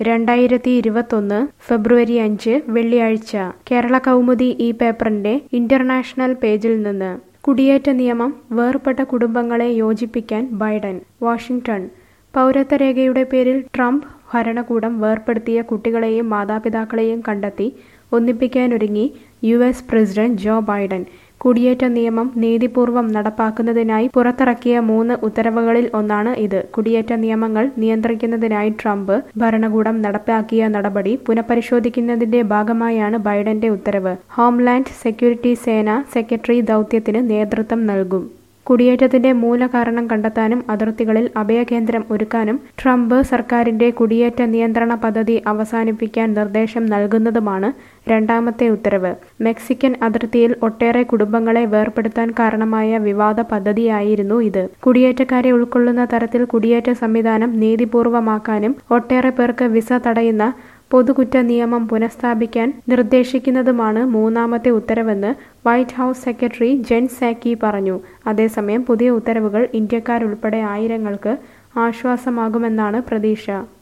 രണ്ടായിരത്തി ഇരുപത്തൊന്ന് ഫെബ്രുവരി അഞ്ച് വെള്ളിയാഴ്ച കേരള കൗമുദി ഈ പേപ്പറിന്റെ ഇന്റർനാഷണൽ പേജിൽ നിന്ന് കുടിയേറ്റ നിയമം വേർപെട്ട കുടുംബങ്ങളെ യോജിപ്പിക്കാൻ ബൈഡൻ വാഷിംഗ്ടൺ പൗരത്വ രേഖയുടെ പേരിൽ ട്രംപ് ഭരണകൂടം വേർപെടുത്തിയ കുട്ടികളെയും മാതാപിതാക്കളെയും കണ്ടെത്തി ഒന്നിപ്പിക്കാനൊരുങ്ങി U S president Joe Biden കുടിയേറ്റ നിയമം നീതിപൂർവം നടപ്പാക്കുന്നതിനായി പുറത്തിറക്കിയ മൂന്ന് ഉത്തരവുകളിൽ ഒന്നാണ് ഇത് കുടിയേറ്റ നിയമങ്ങൾ നിയന്ത്രിക്കുന്നതിനായി ട്രംപ് ഭരണകൂടം നടപ്പാക്കിയ നടപടി പുനഃപരിശോധിക്കുന്നതിന്റെ ഭാഗമായാണ് ബൈഡന്റെ ഉത്തരവ് ഹോംലാൻഡ് സെക്യൂരിറ്റി സേന സെക്രട്ടറി ദൗത്യത്തിന് നേതൃത്വം നൽകും കുടിയേറ്റത്തിന്റെ മൂലകാരണം കണ്ടെത്താനും അതിർത്തികളിൽ അഭയകേന്ദ്രം ഒരുക്കാനും ട്രംപ് സർക്കാരിന്റെ കുടിയേറ്റ നിയന്ത്രണ പദ്ധതി അവസാനിപ്പിക്കാൻ നിർദ്ദേശം നൽകുന്നതുമാണ് രണ്ടാമത്തെ ഉത്തരവ് മെക്സിക്കൻ അതിർത്തിയിൽ ഒട്ടേറെ കുടുംബങ്ങളെ വേർപെടുത്താൻ കാരണമായ വിവാദ പദ്ധതിയായിരുന്നു ഇത് കുടിയേറ്റക്കാരെ ഉൾക്കൊള്ളുന്ന തരത്തിൽ കുടിയേറ്റ സംവിധാനം നീതിപൂർവമാക്കാനും ഒട്ടേറെ പേർക്ക് വിസ തടയുന്ന പൊതുകുറ്റ നിയമം പുനഃസ്ഥാപിക്കാൻ നിർദ്ദേശിക്കുന്നതുമാണ് മൂന്നാമത്തെ ഉത്തരവെന്ന് White House secretary Jen Psaki പറഞ്ഞു അതേസമയം പുതിയ ഉത്തരവുകൾ ഇന്ത്യക്കാരുൾപ്പെടെ ആയിരങ്ങൾക്ക് ആശ്വാസമാകുമെന്നാണ് പ്രതീക്ഷ